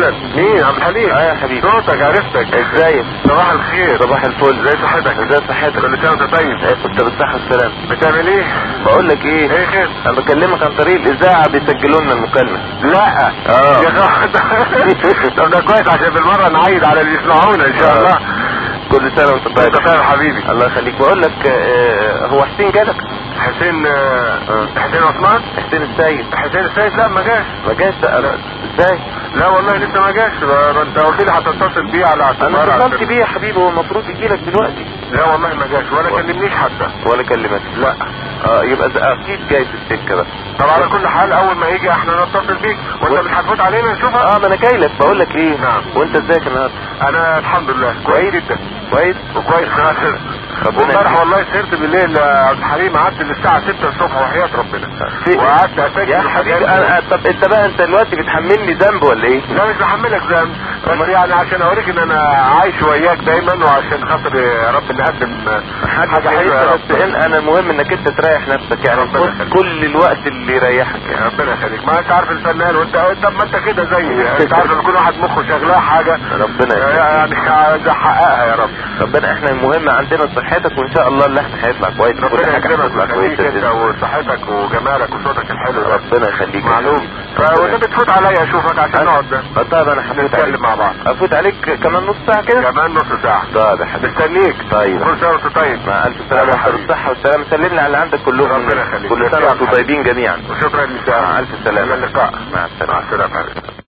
اهلا مين عبد الحليم اه يا حبيبي صوتك عرفتك ازاي صباح الخير صباح الفل ازي صحتك ازي صحتك كل سنه وانت طيب ايه كنت بالصحة والسلام بتعمل ايه بقول لك ايه ايه خير انا بكلمك عن طريق الاذاعة بيسجلوا لنا المكالمة لا اه. يا اخي طب ده كويس عشان بالمره نعيد على اللي يسمعونا ان شاء اه. الله كل سنة وانت طيب انت طيب حبيبي الله يخليك بقول لك آه، هو حسين جالك حسين اه. حسين عثمان حسين السيد حسين السيد لا ما جاش ما جاش ده أنا- ازاي لا والله لسه ما جاش ما انت قلت لي هتتصل بيه على انا اعتبار اتصلت بيه يا حبيبي هو المفروض يجي لك دلوقتي لا والله ما جاش ولا كلمنيش حتى ولا كلمك لا اه يبقى ده اكيد جاي في السكة بقى طب على كل حال اول ما يجي احنا نتصل بيك وانت مش هتفوت علينا نشوفك اه ما انا جاي لك بقول لك ايه نعم. وانت ازيك النهارده انا الحمد لله كويس جدا كويس وكويس خالص ربنا وامبارح يخليك. والله سهرت بالليل يا عبد الحليم قعدت للساعة 6 الصبح وحياة ربنا في- وقعدت اسجل يا حبيبي حاجات انا طب انت بقى انت دلوقتي بتحملني ذنب ولا ايه؟ لا مش بحملك ذنب بس يعني عشان اوريك ان انا عايش وياك دايما وعشان خاطر يا رب نقدم حاجة حلوة يا بس رب إن انا المهم انك انت تريح نفسك يعني ربنا خد يخليك. كل الوقت اللي يريحك يا يعني ربنا يخليك ما انت عارف الفنان وانت طب ما انت كده زيي انت عارف لما يكون واحد مخه شغلاه حاجة ربنا يخليك. يعني عايز احققها يا رب ربنا احنا المهم عندنا صحتك وان شاء الله اللحن هيطلع كويس كل ربنا حاجه يكرمك هتطلع ويخليك كويسه انت بإذن- وصحتك وجمالك وصوتك الحلو ده ربنا يخليك يا معلوم حبيبي. فوانت بتفوت عليا اشوفك عشان نقعد ده آه، طيب انا هفوت نتكلم عليك مع بعض افوت عليك كمان نص ساعه كده كمان نص ساعة طيب يا حبيبي مستنيك طيب كل سنة وانت طيب مع الف سلامه يا وحب حبيبي. الصحه والسلامه سلم لي على اللي عندك كلهم ربنا يخليك. كل ميرسي سنه يا وانتم حبيبي. طيبين جميعا وشكرا لك مع الف سلامه الى اللقاء مع السلامه مع السلامة